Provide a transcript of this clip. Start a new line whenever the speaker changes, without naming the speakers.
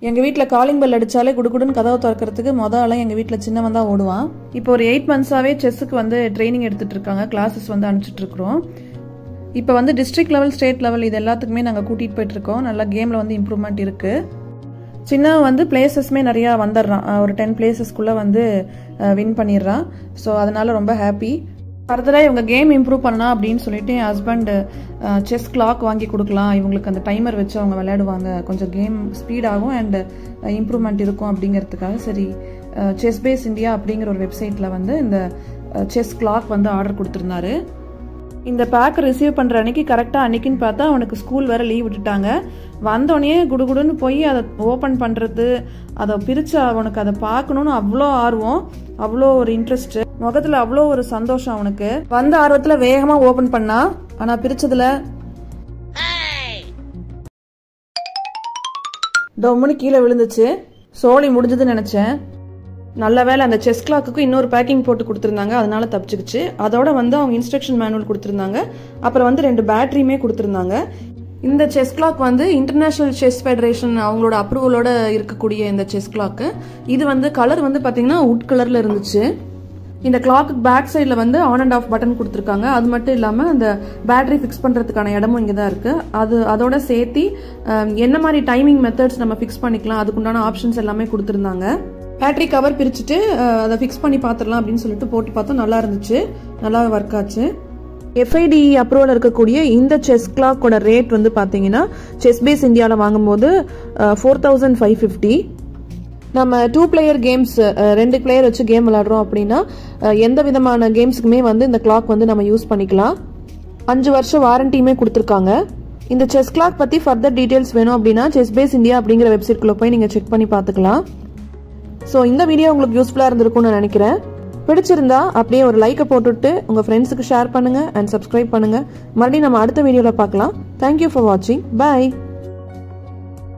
எங்கள் வீட்டில் calling bell அடித்தாலே குடுகுடுன்னு கதவை திறக்கிறதுக்கு மொதல் ஆளாக எங்கள் வீட்டில் சின்னவன் தான் ஓடுவான் இப்போ ஒரு எயிட் மந்த்ஸாகவே செஸ்ஸுக்கு வந்து ட்ரைனிங் எடுத்துகிட்டு இருக்காங்க கிளாஸஸ் வந்து அனுப்பிச்சிட்டு இருக்கிறோம் இப்போ வந்து டிஸ்ட்ரிக்ட் லெவல் ஸ்டேட் லெவல் இது எல்லாத்துக்குமே நாங்கள் கூட்டிகிட்டு போயிட்டுருக்கோம் நல்லா கேமில் வந்து இம்ப்ரூவ்மெண்ட் இருக்குது சின்னவன் வந்து பிளேசஸ்மே நிறையா வந்துடுறான் அஹ் ஒரு டென் பிளேசஸ்க்குள்ளே வந்து வின் பண்ணிடுறான் ஸோ அதனால ரொம்ப ஹாப்பி ஃபர்தராக இவங்க கேம் இம்ப்ரூவ் பண்ணலாம் அப்படின்னு சொல்லிட்டு என் ஹஸ்பண்ட் செஸ் கிளாக் வாங்கி கொடுக்கலாம் இவங்களுக்கு அந்த டைமர் வச்சு அவங்க விளையாடுவாங்க கொஞ்சம் கேம் ஸ்பீடாகும் அண்ட் இம்ப்ரூவ்மெண்ட் இருக்கும் அப்படிங்கிறதுக்காக சரி செஸ் பேஸ் இந்தியா அப்படிங்கிற ஒரு வெப்சைட்டில் வந்து இந்த செஸ் கிளாக் வந்து ஆர்டர் கொடுத்துருந்தாரு இந்த பேக் ரிசீவ் பண்ணுற அன்னைக்கு கரெக்டாக அன்னைக்குன்னு பார்த்தா அவனுக்கு ஸ்கூல் வேற லீவ் விட்டுட்டாங்க வந்தோடனே குடுகுடுன்னு போய் அதை ஓப்பன் பண்ணுறது அதை பிரித்து அவனுக்கு அதை பார்க்கணுன்னு அவ்வளோ ஆர்வம் அவ்வளோ ஒரு இன்ட்ரெஸ்ட் முகத்தில் அவ்வளோ ஒரு சந்தோஷம் அவனுக்கு வந்த ஆர்வத்தில் வேகமாக ஓப்பன் பண்ணா ஆனால் பிரிச்சதுல டொம்முன்னு கீழே விழுந்துச்சு சோழி முடிஞ்சதுன்னு நினச்சேன் நல்ல வேளை அந்த செஸ் கிளாக்குக்கு இன்னொரு பேக்கிங் போட்டு கொடுத்துருந்தாங்க அதனால தப்பிச்சுக்கிச்சு அதோட வந்து அவங்க இன்ஸ்ட்ரக்ஷன் மேனுவல் கொடுத்துருந்தாங்க அப்புறம் வந்து ரெண்டு பேட்டரியுமே கொடுத்துருந்தாங்க இந்த செஸ் கிளாக் வந்து இன்டர்நேஷனல் செஸ் ஃபெடரேஷன் அவங்களோட அப்ரூவலோட இருக்கக்கூடிய இந்த செஸ் கிளாக்கு இது வந்து கலர் வந்து பார்த்தீங்கன்னா உட் கலரில் இருந்துச்சு இந்த கிளாக்கு பேக் சைடில் வந்து ஆன் அண்ட் ஆஃப் பட்டன் கொடுத்துருக்காங்க அது மட்டும் இல்லாமல் அந்த பேட்டரி ஃபிக்ஸ் பண்ணுறதுக்கான இடமும் இங்கே தான் இருக்குது அது அதோட சேர்த்து அஹ், என்ன மாதிரி டைமிங் மெத்தட்ஸ் நம்ம ஃபிக்ஸ் பண்ணிக்கலாம் அதுக்குண்டான ஆப்ஷன்ஸ் எல்லாமே கொடுத்துருந்தாங்க பேட்டரி கவர் பிரிச்சுட்டு அஹ், அதை ஃபிக்ஸ் பண்ணி பார்த்துடலாம் அப்படின்னு சொல்லிட்டு போட்டு பார்த்தோம் நல்லா இருந்துச்சு நல்லா ஒர்க் ஆச்சு எஃப்ஐடி அப்ரூவல் இருக்கக்கூடிய இந்த செஸ் கிளாக்கோட ரேட் வந்து பார்த்தீங்கன்னா செஸ் பேஸ் இந்தியாவில் வாங்கும்போது ஃபோர் தௌசண்ட் ஃபைவ் ஃபிஃப்டி நம்ம டூ பிளேயர் கேம்ஸ் ரெண்டு பிளேயர் வச்சு கேம் விளாடுறோம் அப்படின்னா அஹ், எந்த விதமான கேம்ஸுக்குமே வந்து இந்த கிளாக் வந்து நம்ம யூஸ் பண்ணிக்கலாம் அஞ்சு வருஷம் வாரண்டியுமே கொடுத்துருக்காங்க இந்த செஸ் கிளாக் பற்றி ஃபர்தர் டீட்டெயில்ஸ் வேணும் அப்படின்னா செஸ் பேஸ் இந்தியா அப்படிங்கிற வெப்சைட்குள்ளே போய் நீங்கள் செக் பண்ணி பார்த்துக்கலாம் ஸோ இந்த வீடியோ உங்களுக்கு யூஸ்ஃபுல்லாக இருந்திருக்கும்னு நான் நினைக்கிறேன் பிடிச்சிருந்தா அப்படியே ஒரு லைக்கை போட்டுவிட்டு உங்கள் ஃப்ரெண்ட்ஸுக்கு ஷேர் பண்ணுங்கள் அண்ட் சப்ஸ்கிரைப் பண்ணுங்கள் மறுபடியும் நம்ம அடுத்த வீடியோவில் பார்க்கலாம் தேங்க்யூ ஃபார் வாட்சிங் பை